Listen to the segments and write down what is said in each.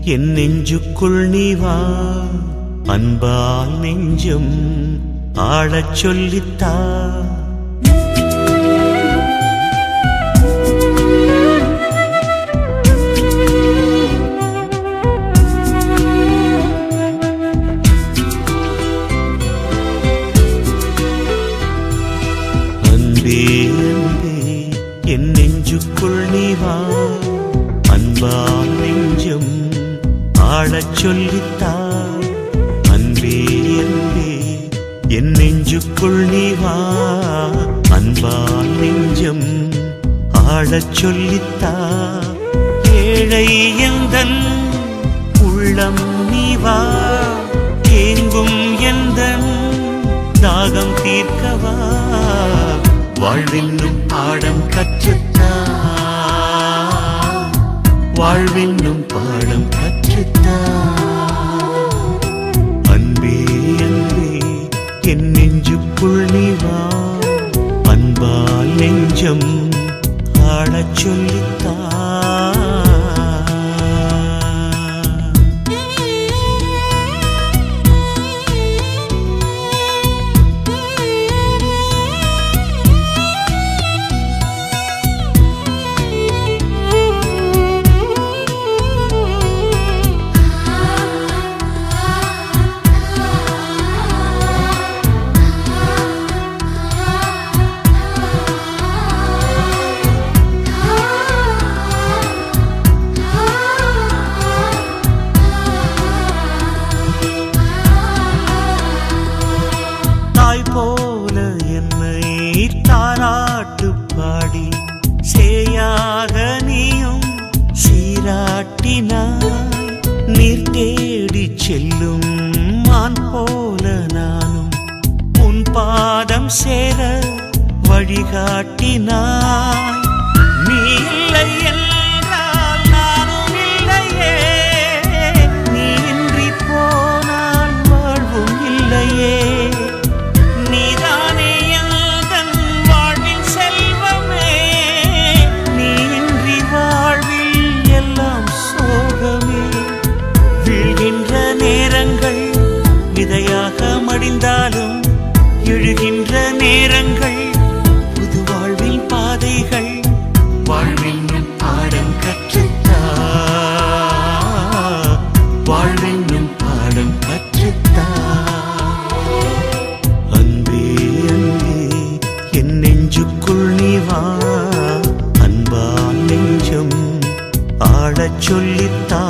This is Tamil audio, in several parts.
என் நெஞ்சுக்குள் நீ வா அன்பால் நெஞ்சம் ஆழச் சொல்லித்தா அன்பே அன்பே என் நெஞ்சுக்குள் நீ வா அன்பால் நெஞ்சம் ஆழச் சொல்லித்தா அன்பே அன்பே என் நெஞ்சுக்குள் நீ வா அன்பால் நெஞ்சம் ஆழச் சொல்லித்தா ஏழை எந்தன் உள்ளம் நீ வா ஏங்கும் எந்தன் தாகம் தீர்க்கவா வாழ்வென்னும் பாடம் கற்றுத்தா வாழ்வென்னும் பாடம் கற்றுத்தா அன்பே அன்பே என் நெஞ்சுக்குள் நீ வா அன்பால் நெஞ்சம் ஆழச் சொல்லித்தா தாய் போல என்னை தாராட்டு பாடி சேயாக நீயும் சீராட்டினாய் நீர் தேடி செல்லும் மான் போல நானும் உன் பாதம் சேர வழிகாட்டினாய் நீ இல்லை என்றால் நானும் இல்லையே நீ இன்றி போனால் வாழ்வும் இல்லையே நீதானே எந்தன் வாழ்வின் செல்வமே நீ இன்றி வாழ்வில் எல்லாம் சோகமே வீழ்கின்ற நேரங்கள் விதையாக மடிந்தாலும் எழுகின்ற நேரங்கள் புது வாழ்வில் பாதைகள் வாழ்வென்னும் பாடம் கற்றுத்தா வாழ்வென்னும் பாடம் கற்றுத்தா அன்பே அன்பே என் நெஞ்சுக்குள் நீ வா அன்பால் நெஞ்சம் ஆழச் சொல்லித்தா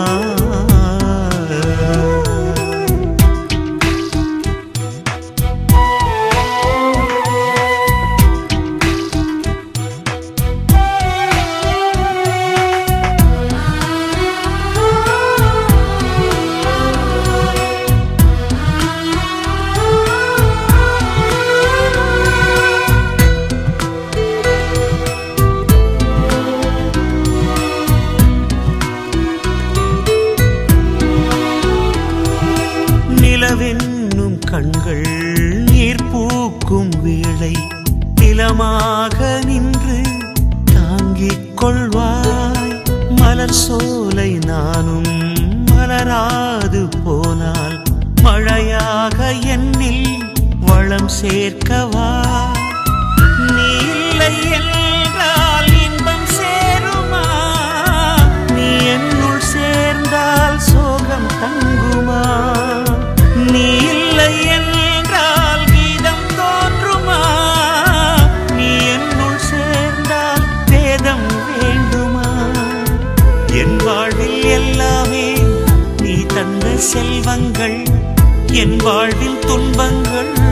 நிலவென்னும் கண்கள் நீர் பூக்கும் வேளை நிலமாக நின்று தாங்கிக் கொள்வாய் மலர் சோலை நானும் மலராது போனால் மழையாக என்னில் வளம் சேர்க்கவா நீ இல்லை என்றால் இன்பம் சேருமா நீ என்னுள் சேர்ந்தால் சோகம் தங்குமா நீ இல்லை என்றால் கீதம் தோன்றுமா நீ என்னுள் சேர்ந்தால் வேதம் வேண்டுமா என் வாழ்வில் எல்லாமே நீ தந்த செல்வங்கள் என் வாழ்வில் துன்பங்கள்